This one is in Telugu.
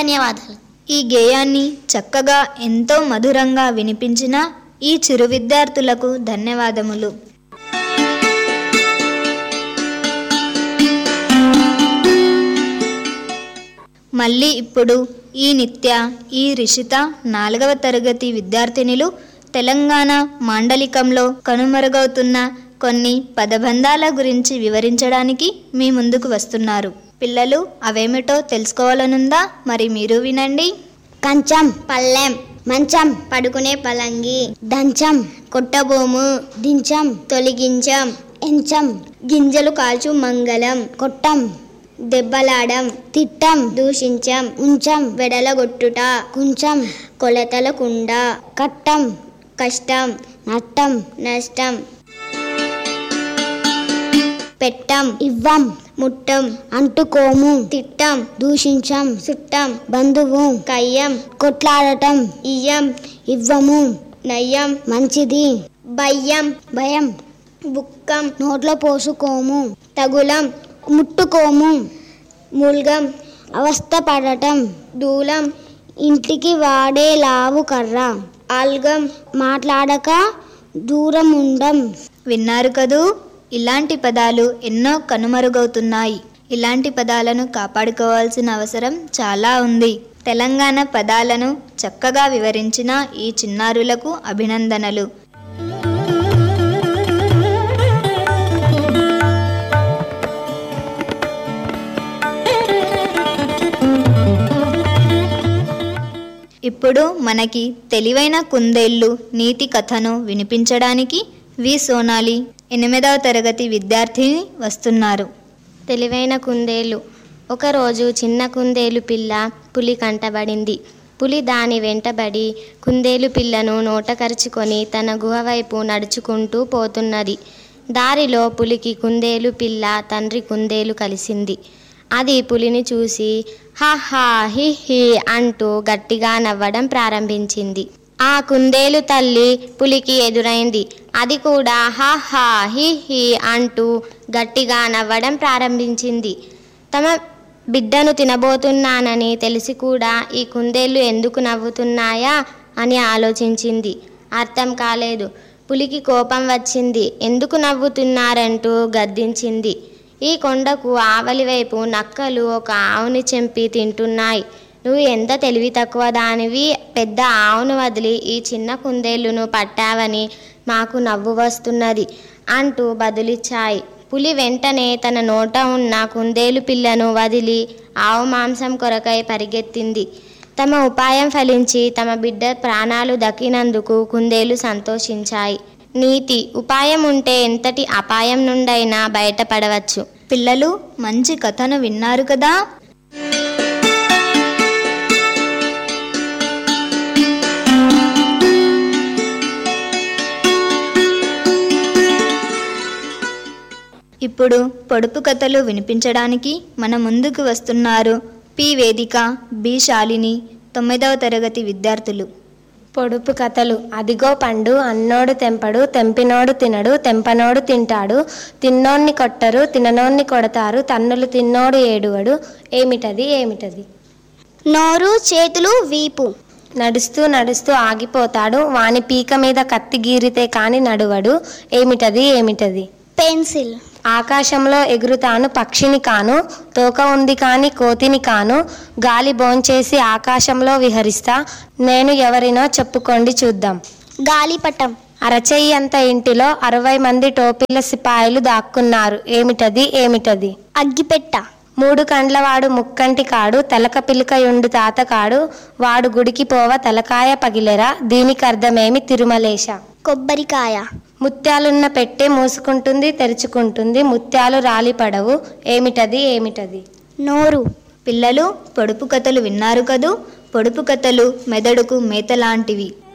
ధన్యవాదాలు ఈ గేయాన్ని చక్కగా ఎంతో మధురంగా వినిపించిన ఈ చిరు విద్యార్థులకు ధన్యవాదములు మళ్ళీ ఇప్పుడు ఈ నిత్య ఈ రిషిత నాలుగవ తరగతి విద్యార్థినులు తెలంగాణ మాండలికంలో కనుమరుగవుతున్న కొన్ని పదబంధాల గురించి వివరించడానికి మీ ముందుకు వస్తున్నారు పిల్లలు అవేమిటో తెలుసుకోవాలనుందా మరి మీరు వినండి కంచం పల్లెం మంచం పడుకునే పలంగి దంచం కొట్టబోము దించం తొలగించం ఎంచం గింజలు కాల్చు మంగళం కొట్టం దెబ్బలాడం తిట్టం దూషించం ఉంచం వెడలగొట్టుట కుంచం కొలతల కుండ కట్టం కష్టం నట్టం నష్టం పెట్టం ఇవ్వం ముట్టం అంటుకోము తిట్టం దూషించం సుట్టం బంధువు కయ్యం కొట్లాడటం ఇయ్యం ఇవ్వము నయ్యం మంచిది భయం భయం బుక్కం నోట్లో పోసుకోము తగులం ముట్టుకోము మూల్గం అవస్థ పడటం దూలం ఇంటికి వాడే లావు కర్ర ఆల్గం మాట్లాడక దూరం ఉండం విన్నారు కదూ ఇలాంటి పదాలు ఎన్నో కనుమరుగవుతున్నాయి ఇలాంటి పదాలను కాపాడుకోవాల్సిన అవసరం చాలా ఉంది తెలంగాణ పదాలను చక్కగా వివరించిన ఈ చిన్నారులకు అభినందనలు ఇప్పుడు మనకి తెలివైన కుందేళ్ళు నీతి కథను వినిపించడానికి వి సోనాలి ఎనిమిదవ తరగతి విద్యార్థిని వస్తున్నారు తెలివైన కుందేలు ఒకరోజు చిన్న కుందేలు పిల్ల పులి కంటబడింది పులి దాని వెంటబడి కుందేలు పిల్లను నోట కరుచుకొని తన గుహ వైపు నడుచుకుంటూ పోతున్నది దారిలో పులికి కుందేలు పిల్ల తండ్రి కుందేలు కలిసింది అది పులిని చూసి హహా హి హి అంటూ గట్టిగా నవ్వడం ప్రారంభించింది ఆ కుందేలు తల్లి పులికి ఎదురైంది అది కూడా హహా హి హి అంటూ గట్టిగా నవ్వడం ప్రారంభించింది తమ బిడ్డను తినబోతున్నానని తెలిసి కూడా ఈ కుందేళ్ళు ఎందుకు నవ్వుతున్నాయా అని ఆలోచించింది అర్థం కాలేదు పులికి కోపం వచ్చింది ఎందుకు నవ్వుతున్నారంటూ గద్దించింది ఈ కొండకు ఆవలి వైపు నక్కలు ఒక ఆవుని చెంపి తింటున్నాయి నువ్వు ఎంత తెలివి తక్కువ దానివి పెద్ద ఆవును వదిలి ఈ చిన్న కుందేళ్ళును పట్టావని మాకు నవ్వు వస్తున్నది అంటూ బదులిచ్చాయి పులి వెంటనే తన నోట ఉన్న కుందేలు పిల్లను వదిలి ఆవు మాంసం కొరకై పరిగెత్తింది తమ ఉపాయం ఫలించి తమ బిడ్డ ప్రాణాలు దక్కినందుకు కుందేలు సంతోషించాయి నీతి ఉపాయం ఉంటే ఎంతటి అపాయం నుండైనా బయటపడవచ్చు పిల్లలు మంచి కథను విన్నారు కదా ఇప్పుడు పొడుపు కథలు వినిపించడానికి మన ముందుకు వస్తున్నారు పి వేదిక బి శాలిని తొమ్మిదవ తరగతి విద్యార్థులు పొడుపు కథలు అదిగో పండు అన్నోడు తెంపడు తెంపినోడు తినడు తెంపనోడు తింటాడు తిన్నోన్ని కొట్టరు తిననోన్ని కొడతారు తన్నులు తిన్నోడు ఏడువడు ఏమిటది ఏమిటది నోరు చేతులు వీపు నడుస్తూ నడుస్తూ ఆగిపోతాడు వాని పీక మీద కత్తి గీరితే కాని నడువడు ఏమిటది ఏమిటది పెన్సిల్ ఆకాశంలో ఎగురుతాను పక్షిని కాను తోక ఉంది కాని కోతిని కాను గాలి భోంచేసి ఆకాశంలో విహరిస్తా నేను ఎవరినో చెప్పుకోండి చూద్దాం గాలిపటం అరచెయ్యి అంత ఇంటిలో అరవై మంది టోపీల సిపాయిలు దాక్కున్నారు ఏమిటది ఏమిటది అగ్గిపెట్ట మూడు కండ్లవాడు ముక్కంటి కాడు తలక పిలకయుండు తాతకాడు వాడు గుడికి పోవ తలకాయ పగిలెరా దీనికి అర్థమేమి తిరుమలేశ కొబ్బరికాయ ముత్యాలున్న పెట్టె మూసుకుంటుంది తెరుచుకుంటుంది ముత్యాలు రాలిపడవు ఏమిటది ఏమిటది నోరు పిల్లలు పొడుపు కథలు విన్నారు కదూ పొడుపు కథలు మెదడుకు మేత లాంటివి